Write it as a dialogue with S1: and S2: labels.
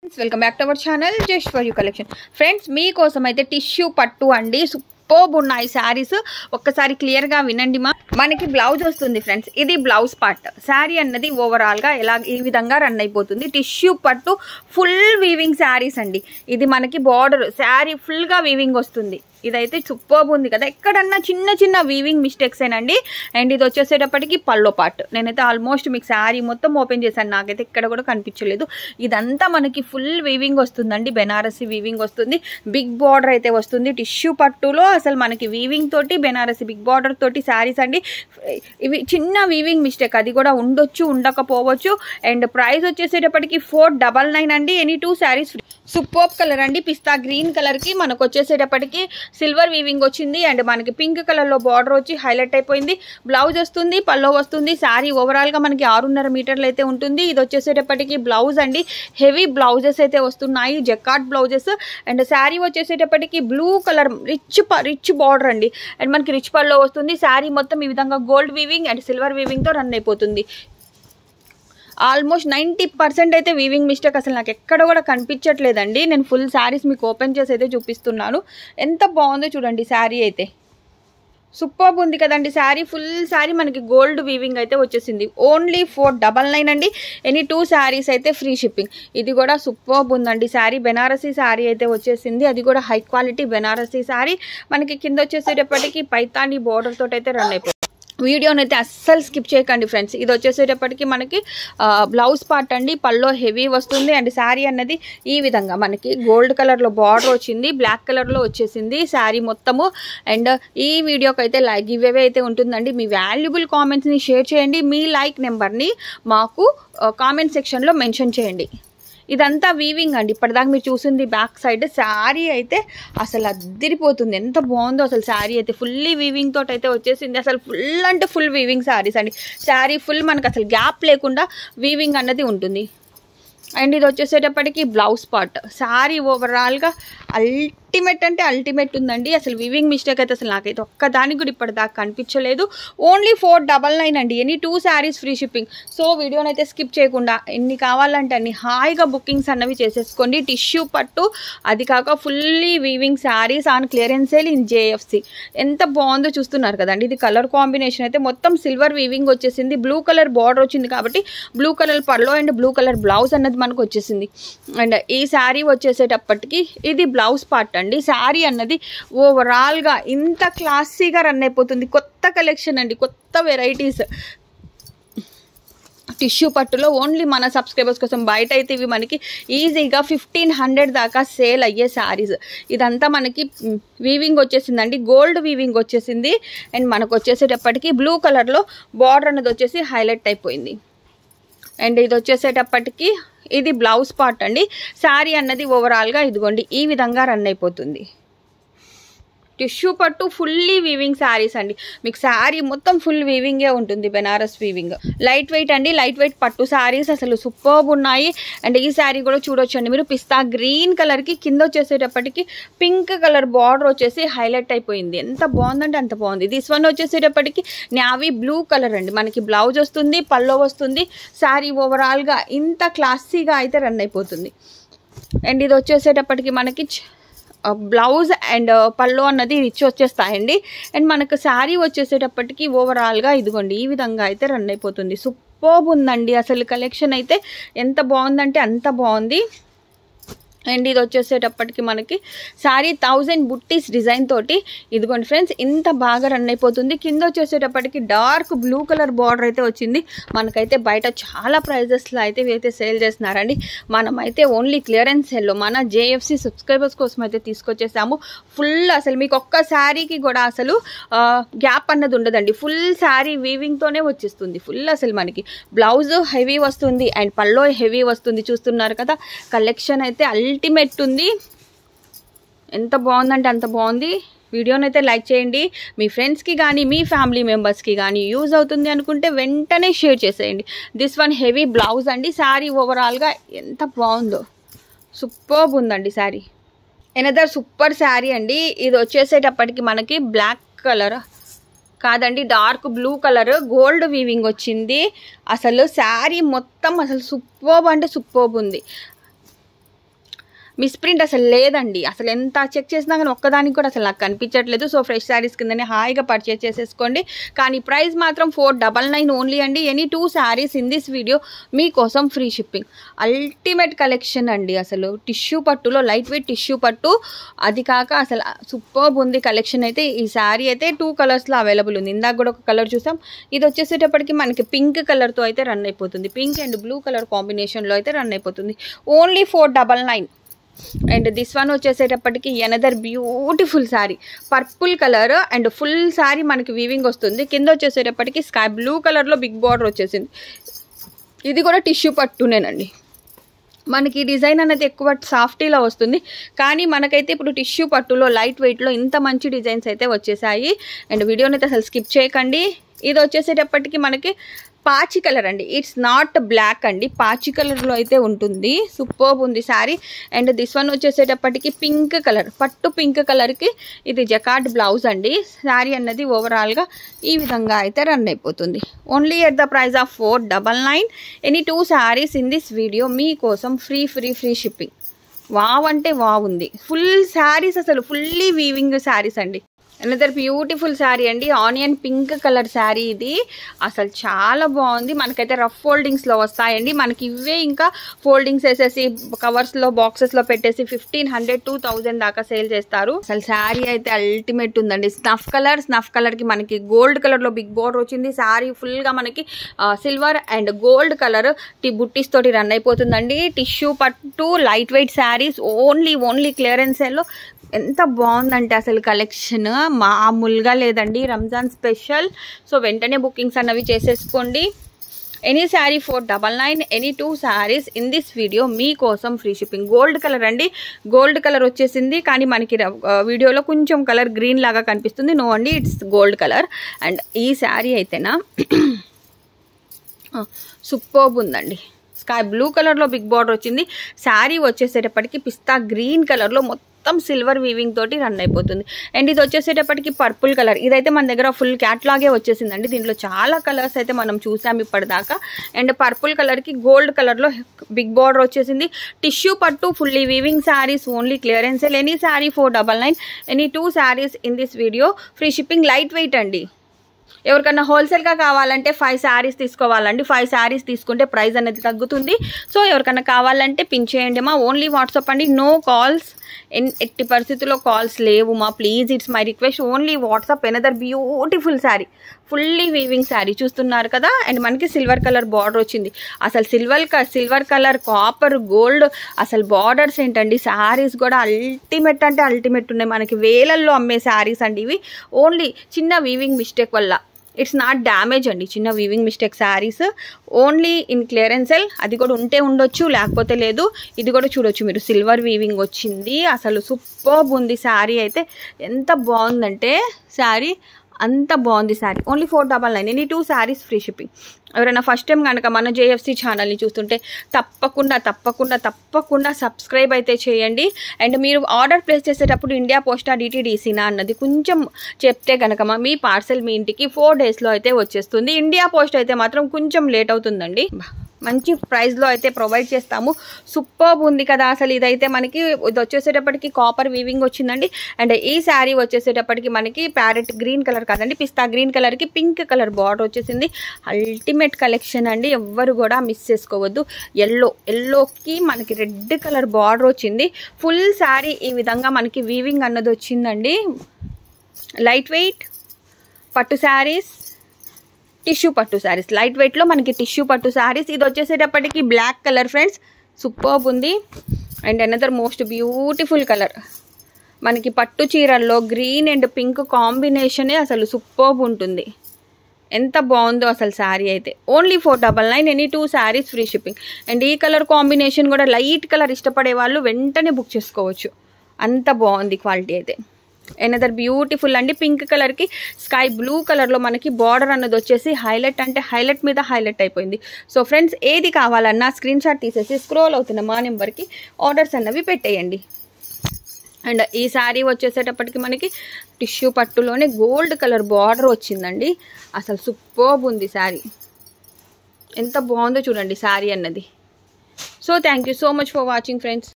S1: welcome back to our channel just for you collection friends మీకోసం అయితే tissue పట్టు అండి సూపర్బ్ ఉన్నాయి శారీస్ ఒక్కసారి క్లియర్గా వినండి మా మనకి బ్లౌజ్ వస్తుంది ఫ్రెండ్స్ ఇది బ్లౌజ్ పార్ట్ శారీ అన్నది ఓవరాల్గా ఎలా ఈ విధంగా రన్ అయిపోతుంది టిష్యూ పట్టు ఫుల్ వీవింగ్ శారీస్ అండి ఇది మనకి బార్డర్ శారీ ఫుల్గా వీవింగ్ వస్తుంది ఇదైతే సూపర్బ్ ఉంది కదా ఎక్కడన్నా చిన్న చిన్న వీవింగ్ మిస్టేక్స్ ఏనండి అండ్ ఇది వచ్చేసేటప్పటికి పల్లో పార్ట్ నేనైతే ఆల్మోస్ట్ మీకు శారీ మొత్తం ఓపెన్ చేశాను నాకైతే ఎక్కడ కూడా కనిపించలేదు ఇదంతా మనకి ఫుల్ వీవింగ్ వస్తుందండి బెనారసి వీవింగ్ వస్తుంది బిగ్ బార్డర్ అయితే వస్తుంది టిష్యూ పట్టులో అసలు మనకి వీవింగ్ తోటి బెనారసి బిగ్ బార్డర్ తోటి శారీస్ అండి ఇవి చిన్న వీవింగ్ మిస్టేక్ అది కూడా ఉండొచ్చు ఉండకపోవచ్చు అండ్ ప్రైస్ వచ్చేసేటప్పటికి ఫోర్ డబల్ నైన్ అండి any two saris super colour అండి పిస్తా గ్రీన్ కలర్ కి మనకు వచ్చేసేటప్పటికి సిల్వర్ వీవింగ్ వచ్చింది అండ్ మనకి పింక్ కలర్ లో బార్డర్ వచ్చి హైలైట్ అయిపోయింది బ్లౌజ్ వస్తుంది పల్లో వస్తుంది శారీ ఓవరాల్ గా మనకి ఆరున్నర మీటర్లు అయితే ఉంటుంది ఇది వచ్చేసేటప్పటికి బ్లౌజ్ అండి హెవీ బ్లౌజెస్ అయితే వస్తున్నాయి జకాట్ బ్లౌజెస్ అండ్ శారీ వచ్చేసేటప్పటికి blue colour rich rich border అండి అండ్ మనకి రిచ్ పల్లో వస్తుంది శారీ మొత్తం ఈ విధంగా gold weaving and silver weaving తో రన్ అయిపోతుంది ఆల్మోస్ట్ నైంటీ పర్సెంట్ అయితే వీవింగ్ మిస్టేక్ అసలు నాకు ఎక్కడ కూడా కనిపించట్లేదండి నేను ఫుల్ శారీస్ మీకు ఓపెన్ చేసి అయితే చూపిస్తున్నాను ఎంత బాగుందో చూడండి శారీ అయితే సూపర్ ఉంది కదండి శారీ ఫుల్ శారీ మనకి గోల్డ్ వీవింగ్ అయితే వచ్చేసింది ఓన్లీ ఫోర్ డబల్ నైన్ అండి ఎనీ టూ శారీస్ అయితే ఫ్రీ షిప్పింగ్ ఇది కూడా సూపర్ ఉందండి శారీ బెనారసీ శారీ అయితే వచ్చేసింది అది కూడా హై క్వాలిటీ బెనారసీ శారీ మనకి కింద వచ్చేసేటప్పటికి పైతాని బార్డర్ తోటి అయితే రన్ అయిపోయింది వీడియోని అయితే అస్సలు స్కిప్ చేయకండి ఫ్రెండ్స్ ఇది వచ్చేసేటప్పటికి మనకి బ్లౌజ్ పార్ట్ అండి పల్లో హెవీ వస్తుంది అండ్ శారీ అన్నది ఈ విధంగా మనకి గోల్డ్ కలర్లో బార్డర్ వచ్చింది బ్లాక్ కలర్లో వచ్చేసింది శారీ మొత్తము అండ్ ఈ వీడియోకి అయితే లైక్ గివ్ అవే అయితే ఉంటుందండి మీ వాల్యుబుల్ కామెంట్స్ని షేర్ చేయండి మీ లైక్ నెంబర్ని మాకు కామెంట్ సెక్షన్లో మెన్షన్ చేయండి ఇదంతా వీవింగ్ అండి ఇప్పటిదాకా మీరు చూసింది బ్యాక్ సైడ్ శారీ అయితే అసలు అద్దరిపోతుంది ఎంత బాగుందో అసలు శారీ అయితే ఫుల్లీ వీవింగ్ తోటి అయితే వచ్చేసింది అసలు ఫుల్ అంటే ఫుల్ వీవింగ్ శారీస్ అండి శారీ ఫుల్ మనకు అసలు గ్యాప్ లేకుండా వీవింగ్ అన్నది ఉంటుంది అండ్ ఇది వచ్చేసేటప్పటికి బ్లౌజ్ పార్ట్ శారీ ఓవరాల్గా అల్టిమేట్ అంటే అల్టిమేట్ ఉందండి అసలు వివింగ్ మిస్టేక్ అయితే అసలు నాకైతే ఒక్కదానికి కూడా ఇప్పటిదాకా కనిపించలేదు ఓన్లీ ఫోర్ డబల్ నైన్ అండి any two saris free shipping so వీడియోని అయితే స్కిప్ చేయకుండా ఎన్ని కావాలంటే అన్ని హాయిగా బుకింగ్స్ అన్నవి చేసేసుకోండి టిష్యూ పట్టు అది కాక fully weaving saris on clearance sale in JFC ఎంత బాగుందో చూస్తున్నారు కదండి ఇది కలర్ కాంబినేషన్ అయితే మొత్తం సిల్వర్ వీవింగ్ వచ్చేసింది బ్లూ కలర్ బార్డర్ వచ్చింది కాబట్టి blue colour pallu and blue colour blouse అన్నది మనకు వచ్చేసింది అండ్ ఈ శారీ వచ్చేసేటప్పటికి ఇది బ్లౌజ్ పార్ట్ అండి శారీ అన్నది ఓవరాల్గా ఇంత క్లాసీగా రన్ అయిపోతుంది కొత్త కలెక్షన్ అండి కొత్త వెరైటీస్ టిష్యూ పట్టులో ఓన్లీ మన సబ్స్క్రైబర్స్ కోసం బయట అయితే ఇవి మనకి ఈజీగా ఫిఫ్టీన్ హండ్రెడ్ దాకా సేల్ అయ్యే శారీస్ ఇదంతా మనకి వీవింగ్ వచ్చేసిందండి గోల్డ్ వీవింగ్ వచ్చేసింది అండ్ మనకు వచ్చేసేటప్పటికి బ్లూ కలర్లో బార్డర్ అనేది వచ్చేసి హైలైట్ అయిపోయింది అండ్ ఇది వచ్చేసేటప్పటికి ఇది బ్లౌజ్ పార్ట్ అండి శారీ అన్నది ఓవరాల్గా ఇదిగోండి ఈ విధంగా రన్ అయిపోతుంది టిష్యూ పట్టు ఫుల్లీ వీవింగ్ శారీస్ అండి మీకు శారీ మొత్తం ఫుల్ వీవింగే ఉంటుంది బెనారస్ వీవింగ్ లైట్ వెయిట్ అండి లైట్ వెయిట్ పట్టు శారీస్ అసలు సూపర్బ్ ఉన్నాయి అండ్ ఈ శారీ కూడా చూడొచ్చండి మీరు పిస్తా గ్రీన్ కలర్కి కింద వచ్చేసేటప్పటికి పింక్ కలర్ బార్డర్ వచ్చేసి హైలైట్ అయిపోయింది ఎంత బాగుందంటే అంత బాగుంది దిస్ వన్ వచ్చేసేటప్పటికి నావీ బ్లూ కలర్ అండి మనకి బ్లౌజ్ వస్తుంది పల్లో వస్తుంది శారీ ఓవరాల్గా ఇంత క్లాసీగా అయితే రన్ అయిపోతుంది అండ్ ఇది వచ్చేసేటప్పటికి మనకి బ్లౌజ్ అండ్ పళ్ళు అన్నది రిచ్ వచ్చేస్తాయండి అండ్ మనకు శారీ వచ్చేసేటప్పటికి ఓవరాల్గా ఇదిగోండి ఈ విధంగా అయితే రన్ అయిపోతుంది సూపర్బ్ ఉందండి అసలు కలెక్షన్ అయితే ఎంత బాగుందంటే అంత బాగుంది అండ్ ఇది వచ్చేసేటప్పటికి మనకి శారీ థౌజండ్ బుట్టీస్ డిజైన్ తోటి ఇదిగోండి ఫ్రెండ్స్ ఇంత బాగా రన్ అయిపోతుంది కింద వచ్చేసేటప్పటికి డార్క్ బ్లూ కలర్ బార్డర్ అయితే వచ్చింది మనకైతే బయట చాలా ప్రైజెస్లో అయితే అయితే సేల్ చేస్తున్నారండి మనమైతే ఓన్లీ క్లియరెన్స్ సెల్లో మన జేఎఫ్సి సబ్స్క్రైబర్స్ కోసం అయితే తీసుకొచ్చేసాము ఫుల్ అసలు మీకు ఒక్క శారీకి కూడా అసలు గ్యాప్ అన్నది ఉండదండి ఫుల్ శారీ వీవింగ్తోనే వచ్చేస్తుంది ఫుల్ అసలు మనకి బ్లౌజ్ హెవీ వస్తుంది అండ్ పల్లో హెవీ వస్తుంది చూస్తున్నారు కదా కలెక్షన్ అయితే అల్టిమేట్ ఉంది ఎంత బాగుందంటే అంత బాగుంది వీడియోని అయితే లైక్ చేయండి మీ ఫ్రెండ్స్కి కానీ మీ ఫ్యామిలీ మెంబర్స్కి కానీ యూజ్ అవుతుంది అనుకుంటే వెంటనే షేర్ చేసేయండి దిస్ వన్ హెవీ బ్లౌజ్ అండి శారీ ఓవరాల్గా ఎంత బాగుందో సూపర్బ్ ఉందండి శారీ ఎనదర్ సూపర్ శారీ అండి ఇది వచ్చేసేటప్పటికి మనకి బ్లాక్ కలర్ కాదండి dark blue colour gold weaving వచ్చింది అసలు శారీ మొత్తం అసలు సూపర్బ్ అంటే సూపర్బ్ ఉంది మిస్ప్రింట్ అసలు లేదండి అసలు ఎంత చెక్ చేసినా కానీ ఒక్కదానికి కూడా అసలు నాకు కనిపించట్లేదు సో ఫ్రెష్ శారీస్ కిందనే హాయిగా పర్చేస్ చేసేసుకోండి కానీ ప్రైస్ మాత్రం ఫోర్ డబల్ నైన్ ఓన్లీ అండి any two saris in this video మీకోసం ఫ్రీ షిప్పింగ్ అల్టిమేట్ కలెక్షన్ అండి అసలు టిష్యూ పట్టులో లైట్ వెయిట్ టిష్యూ పట్టు అది కాక అసలు సూపర్ ఉంది కలెక్షన్ అయితే ఈ శారీ అయితే టూ కలర్స్లో అవైలబుల్ ఉంది ఇందాక కూడా ఒక కలర్ చూసాం ఇది వచ్చేసేటప్పటికి మనకి పింక్ కలర్తో అయితే రన్ అయిపోతుంది పింక్ అండ్ బ్లూ కలర్ కాంబినేషన్లో అయితే రన్ అయిపోతుంది only four double nine and this one వచ్చేసేటప్పటికి another beautiful sari purple colour and full sari మనకి వీవింగ్ వస్తుంది కింద వచ్చేసేటప్పటికి స్కై బ్లూ కలర్లో బిగ్ బార్డర్ వచ్చేసింది ఇది కూడా టిష్యూ పట్టునేనండి మనకి ఈ డిజైన్ అనేది ఎక్కువ సాఫ్టీలో వస్తుంది కానీ మనకైతే ఇప్పుడు టిష్యూ పట్టులో లైట్ వెయిట్లో ఇంత మంచి డిజైన్స్ అయితే వచ్చేసాయి అండ్ వీడియోని అయితే అసలు స్కిప్ చేయకండి ఇది వచ్చేసేటప్పటికి మనకి పాచి కలర్ అండి ఇట్స్ నాట్ బ్లాక్ అండి పాచి కలర్లో అయితే ఉంటుంది సూపర్బ్ ఉంది శారీ అండ్ దిస్ వన్ వచ్చేసేటప్పటికి పింక్ కలర్ పట్టు పింక్ కలర్కి ఇది జకాట్ బ్లౌజ్ అండి శారీ అన్నది ఓవరాల్గా ఈ విధంగా అయితే రన్ అయిపోతుంది only at the price of four double nine any two saris in this video మీకోసం free free free shipping wow అంటే వావ్ ఉంది ఫుల్ శారీస్ అసలు ఫుల్లీ వీవింగ్ శారీస్ అండి అనదర్ బ్యూటిఫుల్ శారీ అండి ఆనియన్ పింక్ కలర్ శారీ ఇది అసలు చాలా బాగుంది మనకైతే రఫ్ ఫోల్డింగ్స్లో వస్తాయండి మనకి ఇవే ఇంకా ఫోల్డింగ్స్ వేసేసి కవర్స్లో బాక్సెస్లో పెట్టేసి ఫిఫ్టీన్ హండ్రెడ్ టూ థౌజండ్ దాకా సేల్ చేస్తారు అసలు శారీ అయితే అల్టిమేట్ ఉందండి స్నఫ్ కలర్ స్నఫ్ కలర్కి మనకి గోల్డ్ కలర్లో బిగ్ బోర్డర్ వచ్చింది శారీ ఫుల్గా మనకి సిల్వర్ అండ్ గోల్డ్ కలర్ టీ బుట్టీస్ తోటి రన్ అయిపోతుందండి టిష్యూ పట్టు light weight saris only only clearance లో ఎంత బాగుందంటే అసలు కలెక్షన్ మామూలుగా లేదండి రంజాన్ స్పెషల్ సో వెంటనే బుకింగ్స్ అన్నవి చేసేసుకోండి any sari four double nine any two saris in this video మీకోసం ఫ్రీ షిప్పింగ్ గోల్డ్ కలర్ అండి గోల్డ్ కలర్ వచ్చేసింది కానీ మనకి వీడియోలో కొంచెం కలర్ గ్రీన్ లాగా కనిపిస్తుంది నో అండి ఇట్స్ గోల్డ్ కలర్ అండ్ ఈ శారీ అయితేనా సూపర్బ్ ఉందండి స్కై బ్లూ కలర్లో బిగ్ బార్డర్ వచ్చింది శారీ వచ్చేసేటప్పటికి పిస్తా గ్రీన్ కలర్లో మొత్తం సిల్వర్ వీవింగ్ తోటి రన్ అయిపోతుంది అండ్ ఇది వచ్చేసేటప్పటికి పర్పుల్ కలర్ ఇదైతే మన దగ్గర ఫుల్ క్యాట్లాగే వచ్చేసిందండి దీంట్లో చాలా కలర్స్ అయితే మనం చూసాం ఇప్పటిదాకా అండ్ పర్పుల్ కలర్కి గోల్డ్ కలర్లో బిగ్ బార్డర్ వచ్చేసింది టిష్యూ పట్టు fully weaving saris only clearance any sari four double nine any two saris in this video free shipping light wait అండి ఎవరికన్నా హోల్సేల్గా కావాలంటే ఫైవ్ శారీస్ తీసుకోవాలండి ఫైవ్ శారీస్ తీసుకుంటే ప్రైస్ అనేది తగ్గుతుంది సో ఎవరికన్నా కావాలంటే పిన్ చేయండి మా ఓన్లీ వాట్సాప్ అండి నో కాల్స్ ఎన్ ఎట్టి పరిస్థితుల్లో కాల్స్ లేవు మా please it's my request only WhatsApp another beautiful sari fully weaving sari చూస్తున్నారు కదా అండ్ మనకి సిల్వర్ కలర్ బార్డర్ వచ్చింది అసలు silver silver colour copper gold అసలు బార్డర్స్ ఏంటండి శారీస్ కూడా అల్టిమేట్ అంటే అల్టిమేట్ ఉన్నాయి మనకి వేలల్లో అమ్మే శారీస్ అండి ఇవి ఓన్లీ చిన్న వీవింగ్ మిస్టేక్ వల్ల ఇట్స్ నాట్ డ్యామేజ్ అండి చిన్న weaving mistake saris only in క్లియరెన్సెల్ అది కూడా ఉంటే ఉండొచ్చు లేకపోతే లేదు ఇది కూడా చూడొచ్చు మీరు సిల్వర్ వీవింగ్ వచ్చింది అసలు సూపర్ ఉంది శారీ అయితే ఎంత బాగుందంటే శారీ అంత బాగుంది sari only four double nine any two saris free shipping ఎవరైనా ఫస్ట్ టైం కనుక మన జేఎఫ్సి ఛానల్ని చూస్తుంటే తప్పకుండా తప్పకుండా తప్పకుండా సబ్స్క్రైబ్ అయితే చేయండి అండ్ మీరు ఆర్డర్ ప్లేస్ చేసేటప్పుడు ఇండియా పోస్టా డిటీడీసీనా అన్నది కొంచెం చెప్తే కనుక మీ పార్సెల్ మీ ఇంటికి ఫోర్ డేస్లో అయితే వచ్చేస్తుంది ఇండియా పోస్ట్ అయితే మాత్రం కొంచెం లేట్ అవుతుందండి మంచి ప్రైస్లో అయితే ప్రొవైడ్ చేస్తాము సూపర్ ఉంది కదా అసలు ఇదైతే మనకి ఇది వచ్చేసేటప్పటికి కాపర్ వీవింగ్ వచ్చిందండి అండ్ ఈ శారీ వచ్చేసేటప్పటికి మనకి ప్యారెట్ గ్రీన్ కలర్ కాదండి పిస్తా గ్రీన్ కలర్కి పింక్ కలర్ బార్డర్ వచ్చేసింది అల్టిమేట్ కలెక్షన్ అండి ఎవ్వరు కూడా మిస్ చేసుకోవద్దు ఎల్లో ఎల్లోకి మనకి రెడ్ కలర్ బార్డర్ వచ్చింది ఫుల్ శారీ ఈ విధంగా మనకి వీవింగ్ అన్నది వచ్చిందండి లైట్ వెయిట్ పట్టు శారీస్ టిష్యూ పట్టు శారీస్ లైట్ వెయిట్లో మనకి టిష్యూ పట్టు శారీస్ ఇది వచ్చేసేటప్పటికి బ్లాక్ కలర్ ఫ్రెండ్స్ సూపర్బ్ ఉంది and another most beautiful colour మనకి పట్టు చీరల్లో గ్రీన్ అండ్ పింక్ కాంబినేషనే అసలు సూపర్బ్ ఉంటుంది ఎంత బాగుందో అసలు శారీ అయితే only four double nine any two saris free shipping and ఈ కలర్ కాంబినేషన్ కూడా లైట్ కలర్ ఇష్టపడే వాళ్ళు వెంటనే బుక్ చేసుకోవచ్చు అంత బాగుంది క్వాలిటీ అయితే ఎనదర్ బ్యూటిఫుల్ అండి పింక్ కలర్కి స్కై బ్లూ కలర్లో మనకి బార్డర్ అన్నది వచ్చేసి హైలైట్ అంటే హైలైట్ మీద హైలైట్ అయిపోయింది సో ఫ్రెండ్స్ ఏది కావాలన్నా స్క్రీన్ షాట్ తీసేసి స్క్రోల్ అవుతున్న మా నెంబర్కి ఆర్డర్స్ అన్నవి పెట్టేయండి అండ్ ఈ శారీ వచ్చేసేటప్పటికి మనకి టిష్యూ పట్టులోనే గోల్డ్ కలర్ బార్డర్ వచ్చిందండి అసలు సూపర్బ్ ఉంది శారీ ఎంత బాగుందో చూడండి శారీ అన్నది so thank you so much for watching friends